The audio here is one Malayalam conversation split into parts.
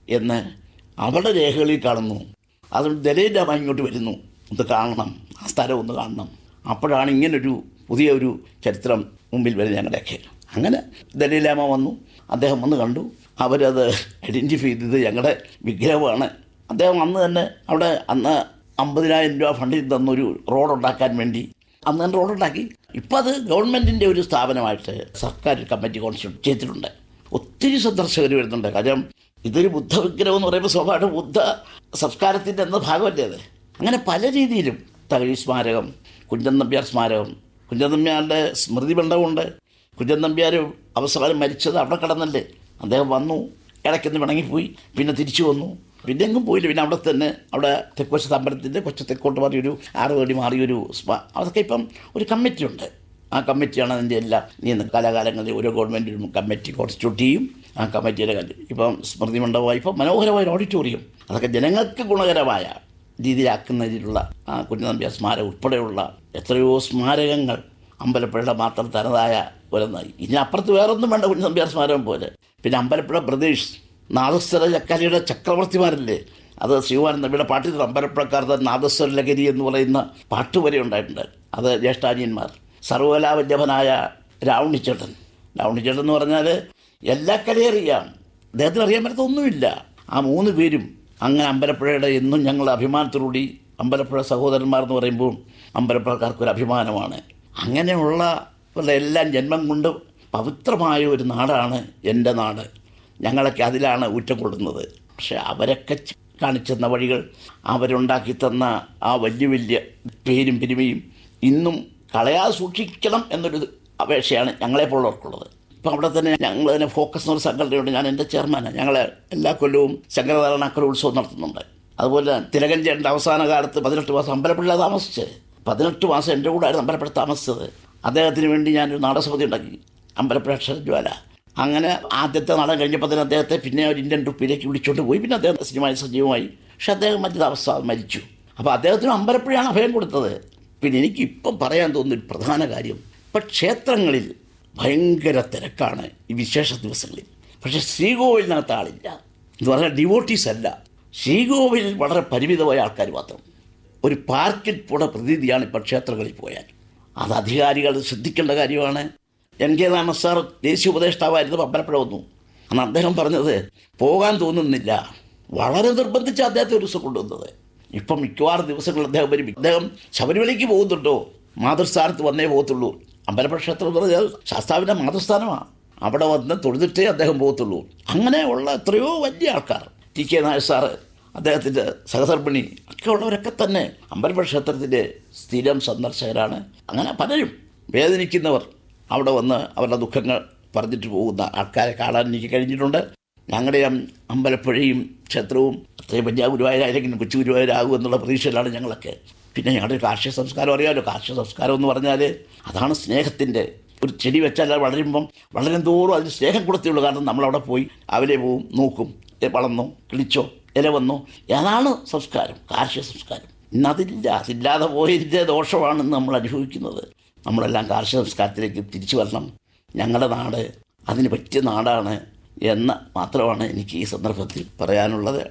എന്ന് അവരുടെ രേഖകളിൽ കാണുന്നു അതുകൊണ്ട് ദലൈലാമ ഇങ്ങോട്ട് വരുന്നു ഒന്ന് കാണണം ആ സ്ഥലം ഒന്ന് കാണണം അപ്പോഴാണ് ഇങ്ങനൊരു പുതിയ ഒരു ചരിത്രം മുമ്പിൽ വരുന്നത് ഞങ്ങളുടെയൊക്കെ അങ്ങനെ ദലൈലാമ വന്നു അദ്ദേഹം വന്ന് കണ്ടു അവരത് ഐഡൻറ്റിഫൈ ചെയ്തത് ഞങ്ങളുടെ വിഗ്രഹമാണ് അദ്ദേഹം അന്ന് തന്നെ അവിടെ അന്ന് അമ്പതിനായിരം രൂപ ഫണ്ടിൽ തന്നൊരു റോഡ് ഉണ്ടാക്കാൻ വേണ്ടി അന്ന് തന്നെ റോഡ് ഉണ്ടാക്കി ഇപ്പം അത് ഗവൺമെൻറ്റിൻ്റെ ഒരു സ്ഥാപനമായിട്ട് സർക്കാർ കമ്മിറ്റി കോൺസ്റ്റിറ്റ്യൂട്ട് ചെയ്തിട്ടുണ്ട് ഒത്തിരി സന്ദർശകർ വരുന്നുണ്ട് കാര്യം ഇതൊരു ബുദ്ധ വിഗ്രഹം എന്ന് പറയുമ്പോൾ സ്വാഭാവിക ബുദ്ധ സംസ്കാരത്തിൻ്റെ എന്ന ഭാഗമല്ലേ അത് അങ്ങനെ പല രീതിയിലും തകഴി സ്മാരകം കുഞ്ചൻ നമ്പ്യാർ സ്മാരകം കുഞ്ചൻ നമ്പ്യാരുടെ സ്മൃതി മണ്ഡപമുണ്ട് കുഞ്ചൻ നമ്പ്യാർ അവസാനം മരിച്ചത് അവിടെ കിടന്നല്ലേ അദ്ദേഹം വന്നു ഇടയ്ക്കൊന്ന് പിണങ്ങിപ്പോയി പിന്നെ തിരിച്ചു വന്നു പിന്നെ എങ്ങും പോയില്ല പിന്നെ അവിടെ തന്നെ അവിടെ തെക്കുവശത്ത് അമ്പലത്തിൻ്റെ കൊച്ചു തെക്കോട്ട് മാറി ഒരു ആറ് വേടി മാറിയൊരു സ്മ അതൊക്കെ ഇപ്പം ഒരു കമ്മിറ്റി ഉണ്ട് ആ കമ്മിറ്റിയാണ് അതിൻ്റെ എല്ലാം നീ കാലാകാലങ്ങളിൽ ഓരോ ഗവൺമെൻറ് ഒരു കമ്മിറ്റി കോൺസ്റ്റിറ്റ്യൂട്ട് ചെയ്യും ആ കമ്മിറ്റിയുടെ കല്ല് ഇപ്പം സ്മൃതി മണ്ഡപമായി ഇപ്പം മനോഹരമായ ഒരു ഓഡിറ്റോറിയം അതൊക്കെ ജനങ്ങൾക്ക് ഗുണകരമായ രീതിയിലാക്കുന്നതിലുള്ള ആ കുഞ്ഞനമ്പ്യ സ്മാരകം ഉൾപ്പെടെയുള്ള എത്രയോ സ്മാരകങ്ങൾ അമ്പലപ്പുഴയുടെ മാത്രം തനതായ ഒരെന്നായി ഇനി അപ്പുറത്ത് വേറൊന്നും വേണ്ട കുഞ്ഞനമ്പ്യാർ സ്മാരകം പോലെ പിന്നെ അമ്പലപ്പുഴ പ്രദേശ് നാദസ്വര ചക്കാരിയുടെ ചക്രവർത്തിമാരല്ലേ അത് ശിവമാനന്ദ ഇവിടെ പാട്ടിൽ അമ്പലപ്പുഴക്കാരുടെ നാദസ്വര ലഹരി എന്ന് പറയുന്ന പാട്ട് വരെ ഉണ്ടായിട്ടുണ്ട് അത് ജ്യേഷ്ഠാനിയന്മാർ സർവകലാവല്ലഭനായ രാവണിച്ചേട്ടൻ രാവണിച്ചേട്ടൻ എന്ന് പറഞ്ഞാൽ എല്ലാ കലയും അറിയാം അദ്ദേഹത്തിന് അറിയാൻ പറ്റാത്ത ഒന്നുമില്ല ആ മൂന്ന് പേരും അങ്ങനെ അമ്പലപ്പുഴയുടെ എന്നും ഞങ്ങൾ അഭിമാനത്തോടുകൂടി അമ്പലപ്പുഴ സഹോദരന്മാർ എന്ന് പറയുമ്പോൾ അമ്പലപ്പുഴക്കാർക്കൊരു അഭിമാനമാണ് അങ്ങനെയുള്ള എല്ലാം ജന്മം കൊണ്ട് പവിത്രമായ ഒരു നാടാണ് എൻ്റെ നാട് ഞങ്ങളൊക്കെ അതിലാണ് ഊറ്റം കൊള്ളുന്നത് പക്ഷെ അവരൊക്കെ ച- കാണിച്ചെന്ന വഴികൾ അവരുണ്ടാക്കി തന്ന ആ വലിയ വലിയ പേരും പെരുമയും ഇന്നും കളയാതെ സൂക്ഷിക്കണം എന്നൊരു അപേക്ഷയാണ് ഞങ്ങളെപ്പോലുള്ളവർക്കുള്ളത് ഇപ്പം അവിടെ തന്നെ ഞങ്ങൾ തന്നെ ഫോക്കസ് എന്നൊരു സംഘടനയുണ്ട് ഞാൻ എൻ്റെ ചെയർമാനാണ് ഞങ്ങൾ എല്ലാ കൊല്ലവും ശങ്കരനാരായണക്കര ഉത്സവം നടത്തുന്നുണ്ട് അതുപോലെ തിലകൻ ചേട്ടൻ്റെ അവസാന കാലത്ത് പതിനെട്ട് മാസം അമ്പലപ്പുഴ താമസിച്ചത് പതിനെട്ട് മാസം എൻ്റെ കൂടെ ആയിരുന്നു അമ്പലപ്പുഴ താമസിച്ചത് അദ്ദേഹത്തിന് വേണ്ടി ഞാനൊരു നാടകസമിതി ഉണ്ടാക്കി അമ്പലപ്പുഴ അക്ഷരജ്വാല അങ്ങനെ ആദ്യത്തെ നാടകം കഴിഞ്ഞപ്പോൾ തന്നെ അദ്ദേഹത്തെ പിന്നെ ഒരു ഇന്ത്യൻ ട്രിപ്പിലേക്ക് വിളിച്ചുകൊണ്ട് പോയി പിന്നെ അദ്ദേഹം സിനിമയിൽ സജീവമായി പക്ഷെ അദ്ദേഹം മറ്റു അവസ്ഥ മരിച്ചു അപ്പോൾ അദ്ദേഹത്തിന് അമ്പലപ്പുഴയാണ് അഭയം കൊടുത്തത് പിന്നെ എനിക്ക് ഇപ്പം പറയാൻ തോന്നുന്ന ഒരു പ്രധാന കാര്യം ഇപ്പം ക്ഷേത്രങ്ങളിൽ ഭയങ്കര തിരക്കാണ് ഈ വിശേഷ ദിവസങ്ങളിൽ പക്ഷേ ശ്രീകോവിലിനകത്ത് ആളില്ല എന്ന് പറഞ്ഞാൽ ഡിവോട്ടീസ് അല്ല ശ്രീകോവിലിൽ വളരെ പരിമിതമായ ആൾക്കാർ മാത്രം ഒരു പാർക്കിൽ പോണ പ്രതീതിയാണ് ഇപ്പോൾ ക്ഷേത്രങ്ങളിൽ പോയാൽ അത് അധികാരികൾ ശ്രദ്ധിക്കേണ്ട കാര്യമാണ് എൻ കെ നാമ സാർ ദേശീയ ഉപദേഷ്ടാവായിരുന്നു അമ്പലപ്പുഴ വന്നു അന്ന് അദ്ദേഹം പറഞ്ഞത് പോകാൻ തോന്നുന്നില്ല വളരെ നിർബന്ധിച്ച് അദ്ദേഹത്തെ ഒരു ദിവസം കൊണ്ടുവന്നത് ഇപ്പം മിക്കവാറും ദിവസങ്ങൾ അദ്ദേഹം വരും അദ്ദേഹം ശബരിമലയ്ക്ക് പോകുന്നുണ്ടോ മാതൃസ്ഥാനത്ത് വന്നേ പോകത്തുള്ളൂ അമ്പലപ്പുഴ ക്ഷേത്രം എന്ന് പറഞ്ഞാൽ ശാസ്താവിൻ്റെ മാതൃസ്ഥാനമാണ് അവിടെ വന്ന് തൊഴുതിട്ടേ അദ്ദേഹം പോകത്തുള്ളൂ അങ്ങനെയുള്ള എത്രയോ വലിയ ആൾക്കാർ ടി കെ നായർ സാറ് അദ്ദേഹത്തിൻ്റെ സഹധർമ്മിണി ഒക്കെ ഉള്ളവരൊക്കെ തന്നെ അമ്പലപ്പുഴ ക്ഷേത്രത്തിൻ്റെ സ്ഥിരം സന്ദർശകരാണ് അങ്ങനെ പലരും വേദനിക്കുന്നവർ അവിടെ വന്ന് അവരുടെ ദുഃഖങ്ങൾ പറഞ്ഞിട്ട് പോകുന്ന ആൾക്കാരെ കാണാൻ എനിക്ക് കഴിഞ്ഞിട്ടുണ്ട് ഞങ്ങളുടെ അം- അമ്പലപ്പുഴയും ക്ഷേത്രവും അത്രയും വലിയ ഗുരുവായൂരായാലെങ്കിലും കൊച്ചു ഗുരുവായൂരാകും എന്നുള്ള പ്രതീക്ഷയിലാണ് ഞങ്ങളൊക്കെ പിന്നെ ഞങ്ങളുടെ ഒരു കാർഷിക സംസ്കാരം അറിയാമല്ലോ കാർഷിക സംസ്കാരം എന്ന് പറഞ്ഞാൽ അതാണ് സ്നേഹത്തിൻ്റെ ഒരു ചെടി വെച്ചാൽ അത് വളരുമ്പം വളരും തോറും അതിന് സ്നേഹം കൊടുത്തേയുള്ളൂ കാരണം നമ്മളവിടെ പോയി അവരെ പോവും നോക്കും ഏ, വളർന്നോ കിളിച്ചോ ഇല വന്നോ അതാണ് സംസ്കാരം കാർഷിക സംസ്കാരം ഇന്നതില്ല അതില്ലാതെ പോയതിൻ്റെ ദോഷമാണ് നമ്മൾ അനുഭവിക്കുന്നത് നമ്മളെല്ലാം കാർഷിക സംസ്കാരത്തിലേക്ക് തിരിച്ചു വരണം ഞങ്ങളുടെ നാട് അതിന് പറ്റിയ നാടാണ് എന്ന് മാത്രമാണ് എനിക്ക് ഈ സന്ദർഭത്തിൽ പറയാനുള്ളത്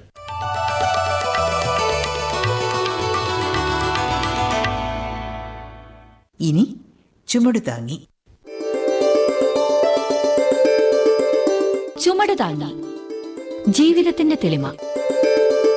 ഇനി ചുമട് താങ്ങി ചുമട് താങ്ങി ജീവിതത്തിന്റെ തെളിമ